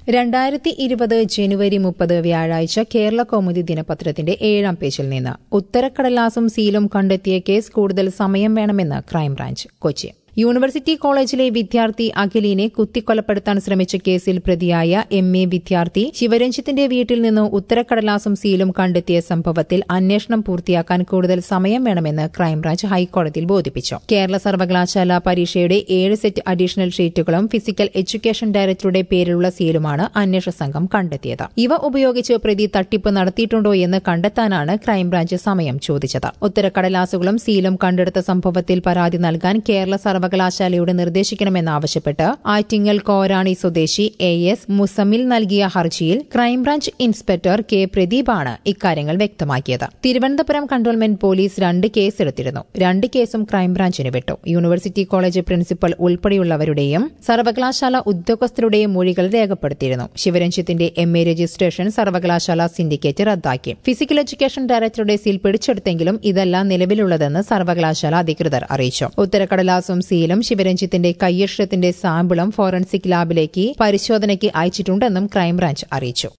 രണ്ടായിരത്തി ഇരുപത് ജനുവരി മുപ്പത് വ്യാഴാഴ്ച കേരള കൗമുദി ദിനപത്രത്തിന്റെ ഏഴാം പേജിൽ നിന്ന് ഉത്തരക്കടലാസും സീലും കണ്ടെത്തിയ കേസ് കൂടുതൽ സമയം വേണമെന്ന് ക്രൈംബ്രാഞ്ച് കൊച്ചി യൂണിവേഴ്സിറ്റി കോളേജിലെ വിദ്യാർത്ഥി അഖിലിനെ കുത്തിക്കൊലപ്പെടുത്താൻ ശ്രമിച്ച കേസിൽ പ്രതിയായ എം എ വിദ്യാർത്ഥി ശിവരഞ്ജിത്തിന്റെ വീട്ടിൽ നിന്ന് ഉത്തരക്കടലാസും സീലും കണ്ടെത്തിയ സംഭവത്തിൽ അന്വേഷണം പൂർത്തിയാക്കാൻ കൂടുതൽ സമയം വേണമെന്ന് ക്രൈംബ്രാഞ്ച് ഹൈക്കോടതിയിൽ ബോധിപ്പിച്ചു കേരള സർവകലാശാല പരീക്ഷയുടെ ഏഴ് സെറ്റ് അഡീഷണൽ ഷീറ്റുകളും ഫിസിക്കൽ എഡ്യൂക്കേഷൻ ഡയറക്ടറുടെ പേരിലുള്ള സീലുമാണ് അന്വേഷണ സംഘം കണ്ടെത്തിയത് ഇവ ഉപയോഗിച്ച് പ്രതി തട്ടിപ്പ് നടത്തിയിട്ടുണ്ടോ എന്ന് കണ്ടെത്താനാണ് ക്രൈംബ്രാഞ്ച് സമയം ചോദിച്ചത് ഉത്തരക്കടലാസുകളും സീലും കണ്ടെടുത്ത സംഭവത്തിൽ പരാതി നൽകാൻ കേരള സർവകലാശാലയോട് നിർദ്ദേശിക്കണമെന്നാവശ്യപ്പെട്ട് ആറ്റിങ്ങൽ കോരാണി സ്വദേശി എ എസ് മുസമിൽ നൽകിയ ഹർജിയിൽ ക്രൈംബ്രാഞ്ച് ഇൻസ്പെക്ടർ കെ പ്രദീപാണ് ഇക്കാര്യങ്ങൾ വ്യക്തമാക്കിയത് തിരുവനന്തപുരം കൺട്രോൾമെന്റ് പോലീസ് രണ്ട് കേസെടുത്തിരുന്നു രണ്ട് കേസും ക്രൈംബ്രാഞ്ചിന് വിട്ടു യൂണിവേഴ്സിറ്റി കോളേജ് പ്രിൻസിപ്പൽ ഉൾപ്പെടെയുള്ളവരുടെയും സർവകലാശാല ഉദ്യോഗസ്ഥരുടെയും മൊഴികൾ രേഖപ്പെടുത്തിയിരുന്നു ശിവരഞ്ജിത്തിന്റെ എം എ രജിസ്ട്രേഷൻ സർവകലാശാല സിൻഡിക്കേറ്റ് റദ്ദാക്കി ഫിസിക്കൽ എഡ്യൂക്കേഷൻ ഡയറക്ടറുടെ സീൽ പിടിച്ചെടുത്തെങ്കിലും ഇതല്ല നിലവിലുള്ളതെന്ന് സർവകലാശാല അധികൃതർ അറിയിച്ചു ഉത്തരക്കടലാസും സീലും ശിവരഞ്ജിത്തിന്റെ കയ്യക്ഷരത്തിന്റെ സാമ്പിളും ഫോറൻസിക് ലാബിലേക്ക് പരിശോധനയ്ക്ക് അയച്ചിട്ടുണ്ടെന്നും ക്രൈംബ്രാഞ്ച് അറിയിച്ചു